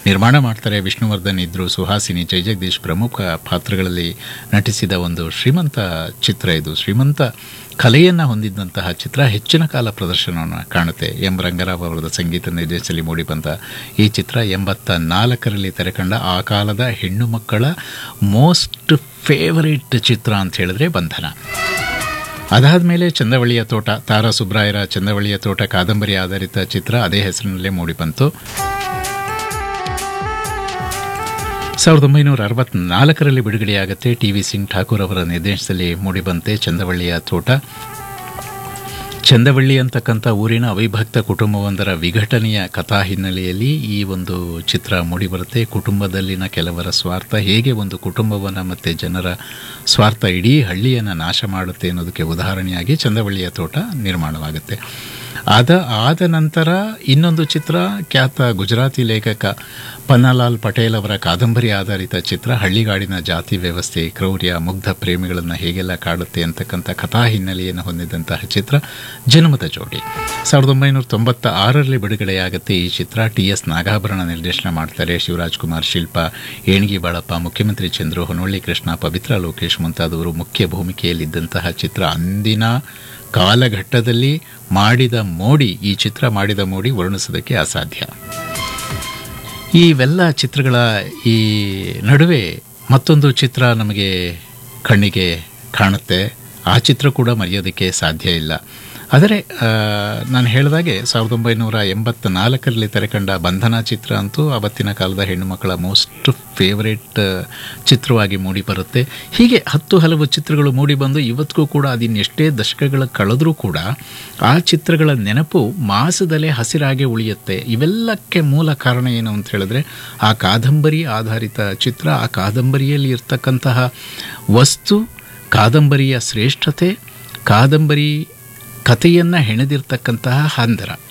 ನಿರ್ಮಾಣ ಮಾಡ್ತಾರೆ ವಿಷ್ಣುವರ್ಧನ್ ಇದ್ರು ಸುಹಾಸಿನಿ ಜಯಜಗದೀಶ್ ಪ್ರಮುಖ ಪಾತ್ರಗಳಲ್ಲಿ ನಟಿಸಿದ ಒಂದು ಶ್ರೀಮಂತ ಚಿತ್ರ ಇದು ಶ್ರೀಮಂತ ಕಲೆಯನ್ನು ಹೊಂದಿದ್ದಂತಹ ಚಿತ್ರ ಹೆಚ್ಚಿನ ಕಾಲ ಪ್ರದರ್ಶನವನ್ನು ಕಾಣುತ್ತೆ ಎಂ ರಂಗರಾವ್ ಅವರದ ಸಂಗೀತ ನಿರ್ದೇಶನದಲ್ಲಿ ಮೂಡಿಬಂದ ಈ ಚಿತ್ರ ಎಂಬತ್ತ ನಾಲ್ಕರಲ್ಲಿ ತೆರೆಕಂಡ ಆ ಕಾಲದ ಹೆಣ್ಣು ಮಕ್ಕಳ ಮೋಸ್ಟ್ ಫೇವರೇಟ್ ಚಿತ್ರ ಅಂತ ಹೇಳಿದ್ರೆ ಬಂಧನ ಅದಾದಮೇಲೆ ಚಂದವಳ್ಳಿಯ ತೋಟ ತಾರಾ ಸುಬ್ರಾಯರ ಚಂದವಳ್ಳಿಯ ತೋಟ ಕಾದಂಬರಿ ಆಧಾರಿತ ಚಿತ್ರ ಅದೇ ಹೆಸರಿನಲ್ಲೇ ಮೂಡಿಬಂತು ಸಾವಿರದ ಒಂಬೈನೂರ ಅರವತ್ನಾಲ್ಕರಲ್ಲಿ ಬಿಡುಗಡೆಯಾಗುತ್ತೆ ಟಿ ವಿ ಸಿಂಗ್ ಠಾಕೂರ್ ಅವರ ನಿರ್ದೇಶನದಲ್ಲಿ ಮೂಡಿಬಂತೆ ಚಂದವಳ್ಳಿಯ ತೋಟ ಚಂದವಳ್ಳಿ ಅಂತಕ್ಕಂಥ ಊರಿನ ಅವಿಭಕ್ತ ಕುಟುಂಬವೊಂದರ ವಿಘಟನೆಯ ಕಥಾ ಹಿನ್ನೆಲೆಯಲ್ಲಿ ಈ ಒಂದು ಚಿತ್ರ ಮೂಡಿಬರುತ್ತೆ ಕುಟುಂಬದಲ್ಲಿನ ಕೆಲವರ ಸ್ವಾರ್ಥ ಹೇಗೆ ಒಂದು ಕುಟುಂಬವನ್ನು ಮತ್ತು ಜನರ ಸ್ವಾರ್ಥ ಇಡೀ ಹಳ್ಳಿಯನ್ನು ನಾಶ ಮಾಡುತ್ತೆ ಅನ್ನೋದಕ್ಕೆ ಉದಾಹರಣೆಯಾಗಿ ಚಂದವಳ್ಳಿಯ ತೋಟ ನಿರ್ಮಾಣವಾಗುತ್ತೆ ಅದ ಆದ ನಂತರ ಇನ್ನೊಂದು ಚಿತ್ರ ಖ್ಯಾತ ಗುಜರಾತಿ ಲೇಖಕ ಪನ್ನಲಾಲ್ ಪಟೇಲ್ ಅವರ ಕಾದಂಬರಿ ಆಧಾರಿತ ಚಿತ್ರ ಹಳ್ಳಿಗಾಡಿನ ಜಾತಿ ವ್ಯವಸ್ಥೆ ಕ್ರೌರ್ಯ ಮುಗ್ಧ ಪ್ರೇಮಿಗಳನ್ನು ಹೇಗೆಲ್ಲ ಕಾಡುತ್ತೆ ಅಂತಕ್ಕಂಥ ಕಥಾ ಹಿನ್ನೆಲೆಯನ್ನು ಹೊಂದಿದಂತಹ ಚಿತ್ರ ಜನ್ಮದ ಜೋಡಿ ಸಾವಿರದ ಒಂಬೈನೂರ ತೊಂಬತ್ತ ಆರರಲ್ಲಿ ಬಿಡುಗಡೆಯಾಗುತ್ತೆ ಈ ಚಿತ್ರ ಟಿ ಎಸ್ ನಾಗಾಭರಣ ನಿರ್ದೇಶನ ಮಾಡ್ತಾರೆ ಶಿವರಾಜ್ ಕುಮಾರ್ ಶಿಲ್ಪ ಏಣಿಗಿ ಬಾಳಪ್ಪ ಮುಖ್ಯಮಂತ್ರಿ ಚಂದ್ರು ಹೊನ್ನೊಳ್ಳಿ ಕೃಷ್ಣ ಪವಿತ್ರ ಲೋಕೇಶ್ ಮುಂತಾದವರು ಮುಖ್ಯ ಭೂಮಿಕೆಯಲ್ಲಿದ್ದಂತಹ ಚಿತ್ರ ಅಂದಿನ ಕಾಲಘಟ್ಟದಲ್ಲಿ ಮಾಡಿದ ಮೋಡಿ ಈ ಚಿತ್ರ ಮಾಡಿದ ಮೋಡಿ ವರ್ಣಿಸೋದಕ್ಕೆ ಅಸಾಧ್ಯ ಇವೆಲ್ಲ ಚಿತ್ರಗಳ ಈ ನಡುವೆ ಮತ್ತೊಂದು ಚಿತ್ರ ನಮಗೆ ಕಣ್ಣಿಗೆ ಕಾಣುತ್ತೆ ಆ ಚಿತ್ರ ಕೂಡ ಮರೆಯೋದಕ್ಕೆ ಸಾಧ್ಯ ಇಲ್ಲ ಆದರೆ ನಾನು ಹೇಳಿದಾಗೆ ಸಾವಿರದ ಒಂಬೈನೂರ ಎಂಬತ್ತ ನಾಲ್ಕರಲ್ಲಿ ತೆರೆಕಂಡ ಬಂಧನ ಚಿತ್ರ ಅಂತೂ ಅವತ್ತಿನ ಕಾಲದ ಹೆಣ್ಣುಮಕ್ಕಳ ಮೋಸ್ಟ್ ಫೇವರೇಟ್ ಚಿತ್ರವಾಗಿ ಮೂಡಿಬರುತ್ತೆ ಹೀಗೆ ಹತ್ತು ಹಲವು ಚಿತ್ರಗಳು ಮೂಡಿಬಂದು ಇವತ್ತಿಗೂ ಕೂಡ ಅದಿನ್ನೆಷ್ಟೇ ದಶಕಗಳ ಕಳೆದರೂ ಕೂಡ ಆ ಚಿತ್ರಗಳ ನೆನಪು ಮಾಸದಲ್ಲೇ ಹಸಿರಾಗೆ ಉಳಿಯುತ್ತೆ ಇವೆಲ್ಲಕ್ಕೆ ಮೂಲ ಕಾರಣ ಏನು ಅಂತ ಹೇಳಿದ್ರೆ ಆ ಕಾದಂಬರಿ ಆಧಾರಿತ ಚಿತ್ರ ಆ ಕಾದಂಬರಿಯಲ್ಲಿ ಇರ್ತಕ್ಕಂತಹ ವಸ್ತು ಕಾದಂಬರಿಯ ಶ್ರೇಷ್ಠತೆ ಕಾದಂಬರಿ ಕಥೆಯನ್ನು ಹೆಣೆದಿರ್ತಕ್ಕಂತಹ ಹಂದರ